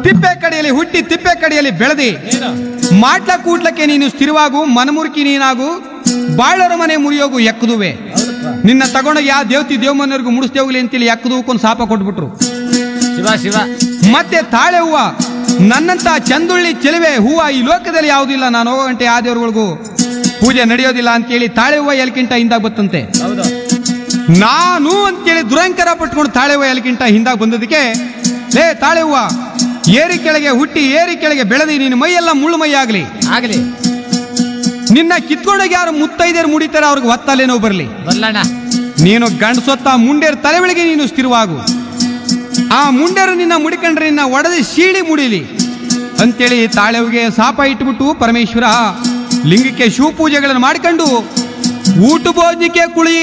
ತಿಪ್ಪೆ ಕಡೆಯಲ್ಲಿ ಹುಟ್ಟಿ ತಿಪ್ಪೆ ಕಡೆಯಲ್ಲಿ ಬೆಳೆದಿ ಏನು ಮಾಡ್ಲ ಕೂಡ್ಲಕ್ಕೆ ನೀನು ಸ್ಥಿರವಾಗು ಮನಮುರುಕಿ ನೀನಾಗು ಬಾಳರ ಮನೆ ಮುರಿಯೋಗು ಎಕ್ಕದುವೆ ಹೌದಪ್ಪ ನಿನ್ನ ತಗೊಂಡೋಗಿ ಯಾವ ದೇವತಿ ದೇವಮನೆಯವ್ರಿಗೂ ಮುಡಿಸ್ತೇವಲಿ ಅಂತೇಳಿ ಎಕ್ಕದೂಕೊಂದು ಶಾಪ ಕೊಟ್ಬಿಟ್ರು ಶಿವ ಶಿವ ಮತ್ತೆ ತಾಳೆ ಹೂವ ನನ್ನಂತ ಚಂದುಳ್ಳಿ ಚೆಲುವೆ ಹೂವ ಈ ಲೋಕದಲ್ಲಿ ಯಾವುದಿಲ್ಲ ನಾನು ಹೋಗೋ ಗಂಟೆ ಆ ದೇವರುಗಳಿಗೂ ಪೂಜೆ ನಡೆಯೋದಿಲ್ಲ ಅಂತೇಳಿ ತಾಳೆ ಹೂವ ಎಲ್ಕಿಂಟ ಹಿಂದಾಗ ಬತ್ತಂತೆ ಹೌದು ನಾನು ಅಂತೇಳಿ ದುರಂಕಾರ ಪಟ್ಕೊಂಡು ತಾಳೆ ಹೂವ ಎಲ್ಕಿಂಟ ಹಿಂದಾಗ ಬಂದದಕ್ಕೆ ಲೇ ತಾಳೆ ಹೂವ ಏರಿ ಕೆಳಗೆ ಹುಟ್ಟಿ ಏರಿ ಕೆಳಗೆ ಬೆಳೆದಿ ನಿನ್ನ ಮೈಯೆಲ್ಲ ಮುಳ್ಳು ಮೈ ಆಗ್ಲಿ ಆಗಲಿ ನಿನ್ನ ಕಿತ್ಕೊಂಡೋಗಿ ಯಾರು ಮುತ್ತೈದೇರು ಮುಡಿತಾರೆ ಅವ್ರಿಗೆ ಒತ್ತಲ್ಲೇನೋ ಬರಲಿ ಬರ್ಲಣ್ಣ ನೀನು ಗಂಡಸೊತ್ತ ಮುಂಡೇರು ತಲೆವಳಿಗೆ ನೀನು ಸ್ಥಿರವಾಗು ಆ ಮುಂಡೇರು ನಿನ್ನ ಮುಡಿಕೊಂಡ್ರೆ ನಿನ್ನ ಒಡೆದು ಸೀಳಿ ಮುಡಿಲಿ ಅಂತೇಳಿ ತಾಳೆವಿಗೆ ಶಾಪ ಇಟ್ಬಿಟ್ಟು ಪರಮೇಶ್ವರ ಲಿಂಗಕ್ಕೆ ಶಿವಪೂಜೆಗಳನ್ನು ಮಾಡ್ಕೊಂಡು ಊಟ ಭೋಜನಕ್ಕೆ ಕುಳಿ